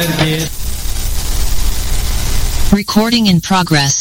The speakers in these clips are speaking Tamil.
Recording in progress.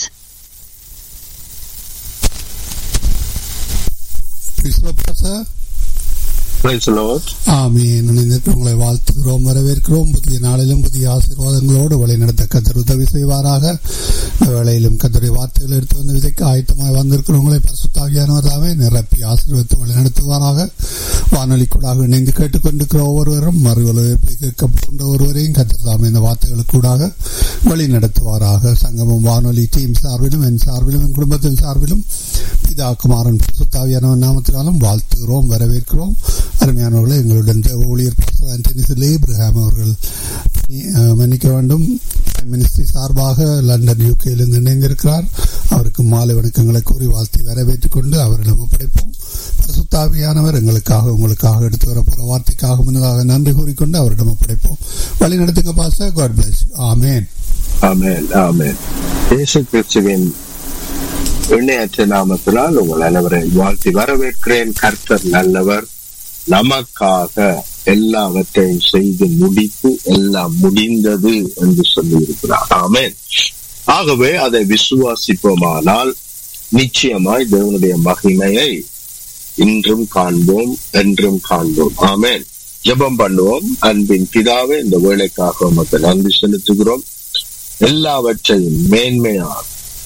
விஸ்வபிரசா Praise the Lord. ஆமீன் இணைந்திட்டு உங்களை வாழ்த்துகிறோம் வரவேற்கிறோம் புதிய நாளிலும் புதிய ஆசீர்வாதங்களோடு வழிநடத்த கத்தர் உதவி செய்வாராக இந்த வேளையிலும் கத்தருடைய வார்த்தைகள் எடுத்து வந்த விதைக்கு ஆயத்தமாய் வந்திருக்கிறவங்களை பரிசுத்தாகியானவர் தாமே நிரப்பி ஆசீர்வதித்து வழிநடத்துவாராக வானொலி கூடாக இணைந்து கேட்டுக்கொண்டிருக்கிற ஒவ்வொருவரும் மறு ஒலிபரப்பை கேட்கப்படுகின்ற ஒருவரையும் கத்தர் தாமே இந்த வார்த்தைகளுக்கு கூடாக வழி நடத்துவாராக சங்கமம் வானொலி டீம் சார்பிலும் என் சார்பிலும் என் குடும்பத்தின் சார்பிலும் பிதா குமாரன் பரிசுத்தாவியானவன் நாமத்தினாலும் வாழ்த்துகிறோம் வரவேற்கிறோம் அருமையானவர்களே எங்களுடன் தேவ ஊழியர் பாஸ்டர் ஆண்டனி சிலே இப்ரஹாம் அவர்கள் அஹ், மன்னிக்க வேண்டும் பிரைம் மினிஸ்ட்ரி சார்பாக லண்டன் யூகேயிலிருந்து இணைந்திருக்கிறார் அவருக்கு மாலை வணக்கங்களை கூறி வாழ்த்தி வரவேற்றுக் கொண்டு அவரிடம் ஒப்படைப்போம் பரிசுத்தாவியானவர் எங்களுக்காக உங்களுக்காக எடுத்து வரப்போற வார்த்தைக்காக முன்னதாக நன்றி கூறிக்கொண்டு அவரிடம் ஒப்படைப்போம் வழி நடத்துங்க pastor God bless amen Amen. Amen. இயேசு கிறிஸ்துவின் எண்ணெயற்ற நாமத்தினால் உங்கள் அனைவரையும் வாழ்த்தி வரவேற்கிறேன் கர்த்தர் நல்லவர் நமக்காக எல்லாவற்றையும் செய்து முடித்து எல்லாம் முடிந்தது என்று சொல்லி இருக்கிறார் ஆமென் ஆகவே அதை விசுவாசிப்போமானால் நிச்சயமாய் தேவனுடைய மகிமையை இன்றும் காண்போம் என்றும் காண்போம் ஆமென் ஜெபம் பண்ணுவோம் அன்பின் பிதாவே இந்த வேலைக்காக உமக்கு நன்றி செலுத்துகிறோம் எல்லாவற்றையும் மேன்மையாக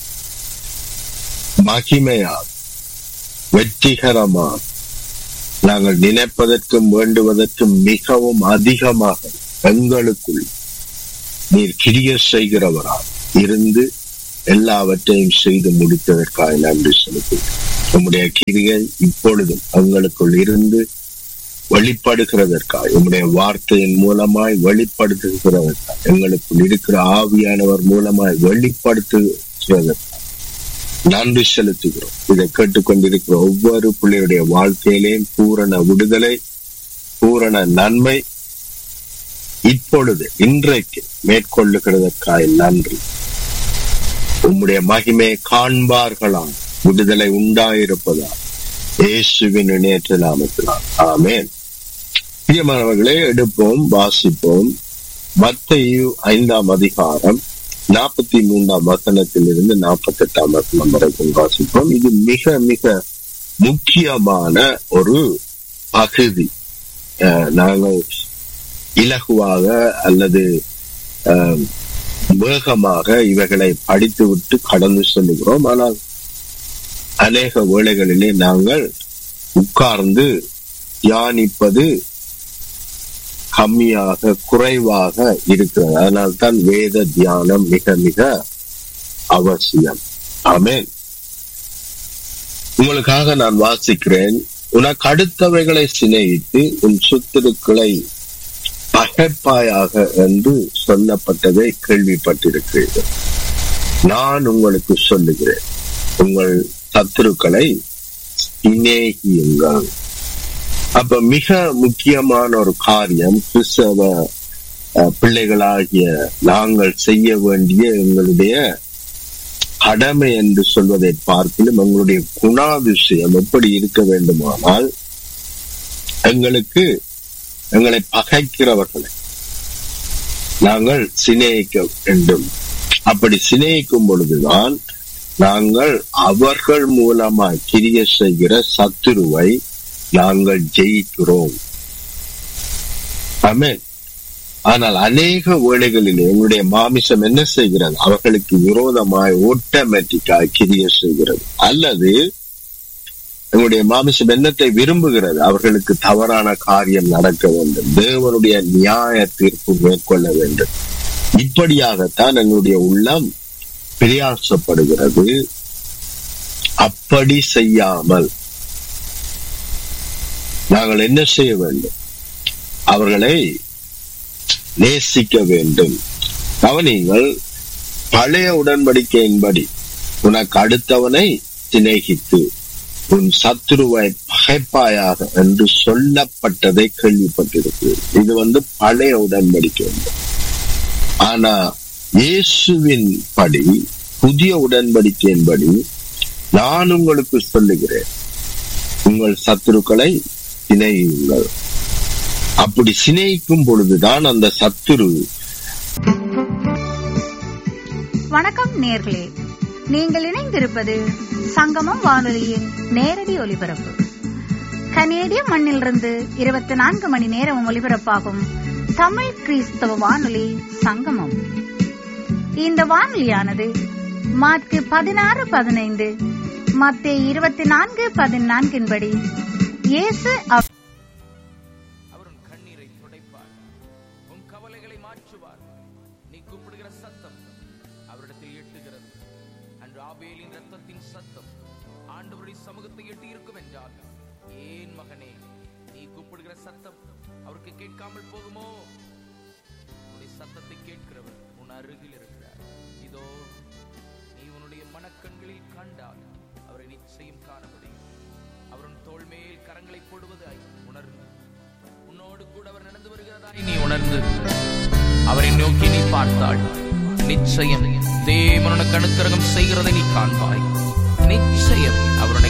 மகிமையாக வெற்றிகரமாக நாங்கள் நினைப்பதற்கும் வேண்டுவதற்கும் மிகவும் அதிகமாக எங்களுக்குள் நீர் கிரிய செய்கிறவராக இருந்து எல்லாவற்றையும் செய்து முடித்ததற்காக நன்றி செலுத்துகிறேன் உம்முடைய கிரியை இப்பொழுதும் எங்களுக்குள் இருந்து வெளிப்படுகிறதற்காக உம்முடைய வார்த்தையின் மூலமாய் வெளிப்படுத்துகிறதற்காக எங்களுக்குள் இருக்கிற ஆவியானவர் மூலமாய் வெளிப்படுத்துகிறதற்காக நன்றி செலுத்துகிறோம் இதை கேட்டுக்கொண்டிருக்கிற ஒவ்வொரு பிள்ளையுடைய வாழ்க்கையிலேயும் பூரண விடுதலை பூரண நன்மை இப்பொழுது இன்றைக்கு மேற்கொள்ளுகிறதற்காக நன்றி உம்முடைய மகிமையை காண்பார்களாம் விடுதலை உண்டாயிருப்பதா இயேசுவின் இணையற்ற நாமத்தினால் ஆமென் பிரியமானவர்களே எடுப்போம் வாசிப்போம் மத்தையு ஐந்தாம் அதிகாரம் நாற்பத்தி மூன்றாம் வசனத்தில் இருந்து நாற்பத்தி எட்டாம் வசனம் வரைக்கும் வாசிப்போம் இது மிக மிக முக்கியமான ஒரு பகுதி அஹ், நாங்கள் இலகுவாக அல்லது அஹ், வேகமாக இவைகளை படித்துவிட்டு கடந்து செல்லுகிறோம் ஆனால் அநேக வேளைகளிலே நாங்கள் உட்கார்ந்து தியானிப்பது கம்மியாக குறைவாக இருக்கிறது அதனால்தான் வேத தியானம் மிக மிக அவசியம் ஆமென் உங்களுக்காக நான் வாசிக்கிறேன் உனக்கு அடுத்தவைகளை சிநேகித்து உன் சுத்திருக்களை பகைப்பாயாக என்று சொல்லப்பட்டதை கேள்விப்பட்டிருக்கிறீர்கள் நான் உங்களுக்கு சொல்லுகிறேன் உங்கள் சத்துருக்களை சிநேகியுங்கள் அப்ப மிக முக்கியமான ஒரு காரியம் கிறிஸ்தவ அஹ், பிள்ளைகளாகிய நாங்கள் செய்ய வேண்டிய எங்களுடைய கடமை என்று சொல்வதை பார்க்கிலும் எங்களுடைய குணாதிசயம் எப்படி இருக்க வேண்டுமானால் எங்களுக்கு எங்களை பகைக்கிறவர்களை நாங்கள் சிநேகிக்க வேண்டும் அப்படி சிநேகிக்கும் பொழுதுதான் நாங்கள் அவர்கள் மூலமாய் கிரிய செய்கிற சத்துருவை நாங்கள் ஜெயிக்கிறோம் ஆமென் ஆனால் அநேக வேளைகளில் எங்களுடைய மாமிசம் என்ன செய்கிறது அவர்களுக்கு விரோதமாய் ஆட்டோமேட்டிக்காய் கிரிய செய்கிறது அல்லது எங்களுடைய மாமிசம் என்னத்தை விரும்புகிறது அவர்களுக்கு தவறான காரியம் நடக்க வேண்டும் தேவனுடைய நியாய தீர்ப்பு மேற்கொள்ள வேண்டும் இப்படியாகத்தான் எங்களுடைய உள்ளம் பிரயாசப்படுகிறது அப்படி செய்யாமல் நாங்கள் என்ன செய்ய வேண்டும் அவர்களை நேசிக்க வேண்டும் கவனிங்கள் பழைய உடன்படிக்கையின்படி உனக்கு அடுத்தவனை சிநேகித்து உன் சத்துருவை பகைப்பாயாக என்று சொல்லப்பட்டதை கேள்விப்பட்டிருக்கு இது வந்து பழைய உடன்படிக்கை ஆனா இயேசுவின் படி புதிய உடன்படிக்கையின்படி நான் உங்களுக்கு சொல்லுகிறேன் உங்கள் சத்துருக்களை சிநேகியுங்கள் அப்படி சிநேகிக்கும் பொழுதுதான் அந்த சத்துரு வணக்கம் நேர்களே நீங்கள் இணைந்திருப்பது சங்கமம் வானொலியின் நேரடி ஒலிபரப்பு கனேடிய மண்ணிலிருந்து இருபத்தி நான்கு மணி நேரம் ஒலிபரப்பாகும் தமிழ் கிறிஸ்தவ வானொலி சங்கமம் இந்த வானொலியானது மார்க்கு பதினாறு பதினைந்து மத்திய இருபத்தி நான்கு பதினான்கின்படி இயேசு அவ- அவர் உன் கண்ணீரை துடைப்பார் உன் கவலைகளை மாற்றுவார் நீ கூப்பிடுகிற சத்தம் அவரிடத்தில் எட்டுகிறது அன்று ஆபேலின் ரத்தத்தின் சத்தம் ஆண்டவருடைய சமூகத்தை எட்டி இருக்கும் என்றால் ஏன் மகனே நீ கூப்பிடுகிற சத்தம் அவருக்கு கேட்காமல் போகுமோ உன்னுடைய சத்தத்தை கேட்கிறவர் உன் அருகில் இருக்கிறார் இதோ நீ உன்னுடைய மனக்கண்களில் கண்டால் அவரை நிச்சயம் காண முடியும் அவர் உன் தோள் மேல் கரங்களை போடுவதாய் உணர்ந்து உன்னோடு கூட அவர் நடந்து வருகிறதாய் நீ உணர்ந்து அவரை நோக்கி நீ பார்த்தாள் நிச்சயம் தேவன் உனக்கு அனுக்கிரகம் செய்கிறதை நீ காண்பாய் நிச்சயம் அவர் உன்னை